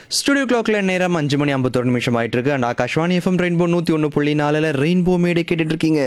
Studio கிளாக்ல நேரம் அஞ்சு மணி ஐம்பத்தொரு நிமிஷம் ஆயிட்டு இருக்கு அண்ட் ஆகாஷ்வாணி எஃப்எம் ரெயின்போ நூற்றி ஒன்று புள்ளி நாலில் ரெயின்போ மேடை கேட்டுட்டு இருக்கீங்க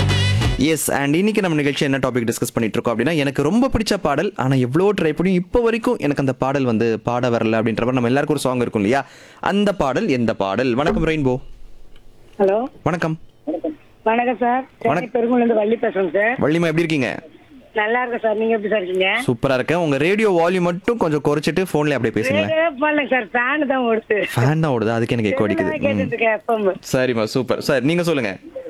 எஸ் அண்ட் இன்னைக்கு நம்ம நிகழ்ச்சி என்ன டாபிக் டிஸ்கஸ் பண்ணிட்டு இருக்கோம் அப்படின்னா எனக்கு ரொம்ப பிடிச்ச பாடல் ஆனால் எவ்வளோ ட்ரை பண்ணி இப்போ வரைக்கும் எனக்கு அந்த பாடல் வந்து பாட வரல அப்படின்ற மாதிரி நம்ம எல்லாருக்கும் ஒரு சாங் இருக்கும் இல்லையா அந்த பாடல் எந்த பாடல் வணக்கம் ரெயின்போ ஹலோ வணக்கம் வணக்கம் சார் சென்னை பெருங்குலேருந்து வள்ளி பேசுறேன் சார் வள்ளிமா எப்படி இருக்கீங்க நல்லா இருக்கேன் சார் நீங்க எப்படி சார் இருக்கீங்க சூப்பரா இருக்கேன் உங்க ரேடியோ வால்யூம் மட்டும் கொஞ்சம் குறைச்சிட்டு போன்ல அப்படியே பேசுங்களேன் ரேடியோவே பண்ணல சார் ஃபேன் தான் ஓடுது ஃபேன் தான் ஓடுது அதுக்கு எனக்கு எக்கோ அடிக்குது ம். கேட்டுட்டு இருக்கேன் எஃப்எம் சரிம்மா சூப்பர் சார் நீங்க சொல்லுங்க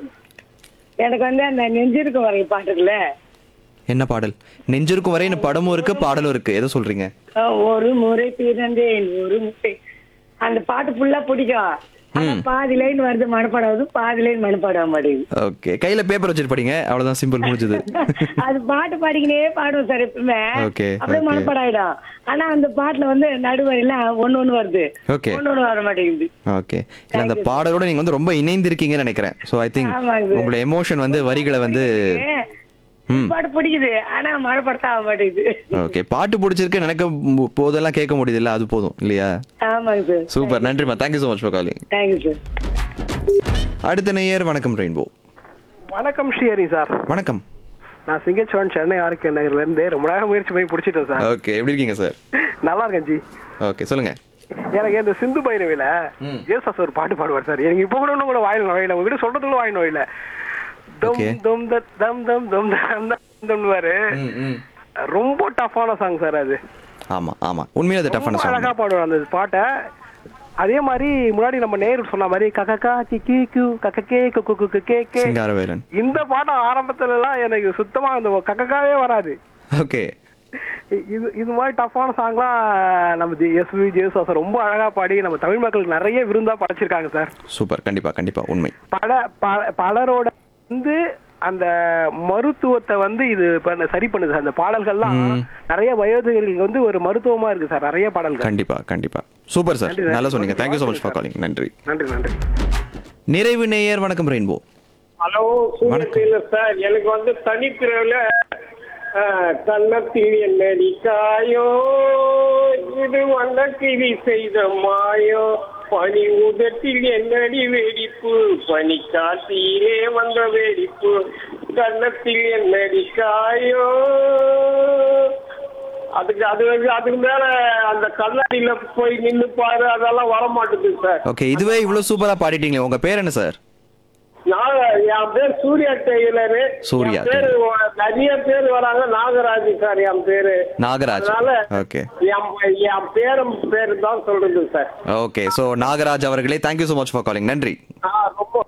எனக்கு வந்து அந்த நெஞ்சிருக்கு வரை பாட்டு இருக்குல்ல என்ன பாடல் நெஞ்சிருக்கும் வரை இந்த படமும் இருக்கு பாடலும் இருக்கு எதை சொல்றீங்க அஹ் ஒரு முறை பிறந்தேன் ஒரு முறை அந்த பாட்டு ஃபுல்லா பிடிக்கும் ஆனா பாதி லைன் வருது மனப்பாடாவது பாதி லைன் மனப்பாட மாட்டேங்குது ஓகே கையில பேப்பர் வச்சுட்டு படிங்க அவ்வளவுதான் சிம்பிள் முடிஞ்சது அது பாட்டு பாடிக்கினே பாடுவோம் சார் எப்பவுமே Okay, அப்படியே okay. மனப்பாடம் ஆயிடும் ஆனா அந்த பாட்டுல வந்து நடுவரையில ஒண்ணு ஒண்ணு வருது Okay. ஒண்ணு ஒண்ணு வர மாட்டேங்குது ஓகே இல்ல அந்த பாடலோட நீங்க வந்து ரொம்ப இணைந்து இருக்கீங்கன்னு நினைக்கிறேன் ஸோ ஐ திங்க் ஆமாங்க. உங்களோட எமோஷன் வந்து வரிகளை வந்து ம். பாட்டு பிடிக்குது ஆனா மனப்படுத்த ஆக மாட்டேங்குது ஓகே பாட்டு பிடிச்சிருக்கு நினைக்க மு- போதெல்லாம் கேட்க முடியுது இல்ல அது போதும் இல்லையா ஆமாங்க சார் சூப்பர் நன்றிம்மா thank you so much for calling thank you sir அடுத்த நேயர் வணக்கம் ரெயின்போ வணக்கம் ஸ்ரீஹரி சார் வணக்கம் நான் சிங்கச்சோன் சென்னை ஆர்கே நகர்ல இருந்து ரொம்ப நேரம் முயற்சி பண்ணி பிடிச்சிட்டேன் சார் ஓகே எப்படி இருக்கீங்க சார் நல்லா இருக்கேன் ஜி ஓகே சொல்லுங்க எனக்கு இந்த சிந்து பைரவில ஜேசஸ் ஒரு பாட்டு பாடுவார் சார் எனக்கு இப்போ கூட ஒன்றும் கூட வாயில் நோயில உங்ககிட்ட சொல்றதுக்குள்ள வாயில் நோயில தம் Okay. தம் தத் தம் தம் தம் தம் தம் தம்னுவாரு ம் ம் ரொம்ப டஃப்பான சாங் சார் அது ஆமா ஆமா உண்மையிலே அது டஃப்பான ரொம்ப அழகா சாங் பாடுவார் அந்த பாட்டை அதே மாதிரி முன்னாடி நம்ம நேரு சொன்ன மாதிரி கக்கா கி கியூ கக்க கே குக்கு குக்கு கே கே சிங்காரவேலன் இந்த பாட்டம் ஆரம்பத்துல எல்லாம் எனக்கு சுத்தமா அந்த கக்கக்காவே வராது ஓகே இது இது மாதிரி டஃப்பான சாங்லாம் நம்ம எஸ்வி ஜேசுவாசன் ரொம்ப அழகா பாடி நம்ம தமிழ் மக்களுக்கு நிறைய விருந்தா படைச்சிருக்காங்க சார் சூப்பர் கண்டிப்பா கண்டிப்பா உண்மை பல ப- பலரோட வந்து அந்த மருத்துவத்தை வந்து இது பண்ண- சரி பண்ணுது சார் அந்த பாடல்கள்லாம் நிறைய வயோதிகர்களுக்கு வந்து ஒரு மருத்துவமா இருக்கு சார் நிறைய பாடல்கள் கண்டிப்பா கண்டிப்பா சூப்பர் சார் நன்றி, நல்லா நன்றி. சொன்னீங்க thank you so much for calling நன்றி நன்றி நன்றி நிறைவு நேயர் வணக்கம் rainbow hello Suryan tailor sir எனக்கு வந்து தனிப்பிரிவுல கண்ணத்தில் என்னடி காயோ இது வண்ண கிளி செய்த மாயோ பனி உதட்டில் என்னடி வெடிப்பு பனி காட்டிலே வந்த வெடிப்பு கண்ணத்தில் என்னடி காயோ அதுக்கு அது வந்து அதுக்கு மேல அந்த கண்ணாடியில போய் நின்னு பாரு அதெல்லாம் வர மாட்டேங்குது சார் ஓகே இதுவே இவ்வளவு சூப்பரா பாடிட்டீங்களே உங்க பேர் என்ன சார் நான் என் பேர் சூர்யா டெய்லரு சூர்யா என் பேரு வ- நிறைய பேர் வராங்க நாகராஜ் சார் என் பேரு நாகராஜ் அதனால ஓகே என் என் பேரும் பேரு தான் சொல்றது சார் ஓகே ஸோ நாகராஜ் அவர்களே thank you so much for calling நன்றி ஆ, ரொம்ப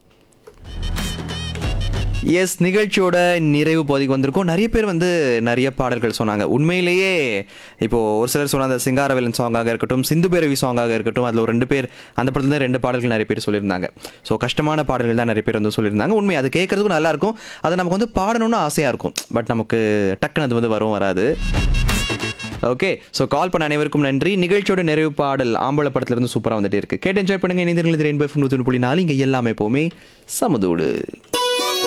எஸ் நிகழ்ச்சியோட நிறைவு பகுதிக்கு வந்திருக்கோம் நிறைய பேர் வந்து நிறைய பாடல்கள் சொன்னாங்க உண்மையிலேயே இப்போ ஒரு சிலர் சொன்ன அந்த சிங்காரவேலன் சாங்காக இருக்கட்டும் சிந்து பேரவி சாங்காக இருக்கட்டும் அதில் ஒரு ரெண்டு பேர் அந்த படத்துல இருந்து ரெண்டு பாடல்கள் நிறைய பேர் சொல்லியிருந்தாங்க ஸோ கஷ்டமான பாடல்கள் தான் நிறைய பேர் வந்து சொல்லியிருந்தாங்க உண்மை அது கேட்கறதுக்கும் நல்லா இருக்கும் அது நமக்கு வந்து பாடணும்னு ஆசையாக இருக்கும் பட் நமக்கு டக்குன்னு அது வந்து வரும் வராது ஓகே ஸோ கால் பண்ண அனைவருக்கும் நன்றி நிகழ்ச்சியோட நிறைவு பாடல் ஆம்பளை படத்துல இருந்து சூப்பராக வந்துட்டே இருக்கு கேட்டு என்ஜாய் பண்ணுங்க இணைந்திருங்கள் ரெயின்போ நூற்றி புள்ளி நாலு இங்கே எல்லாமே எப்போவுமே சமதூடு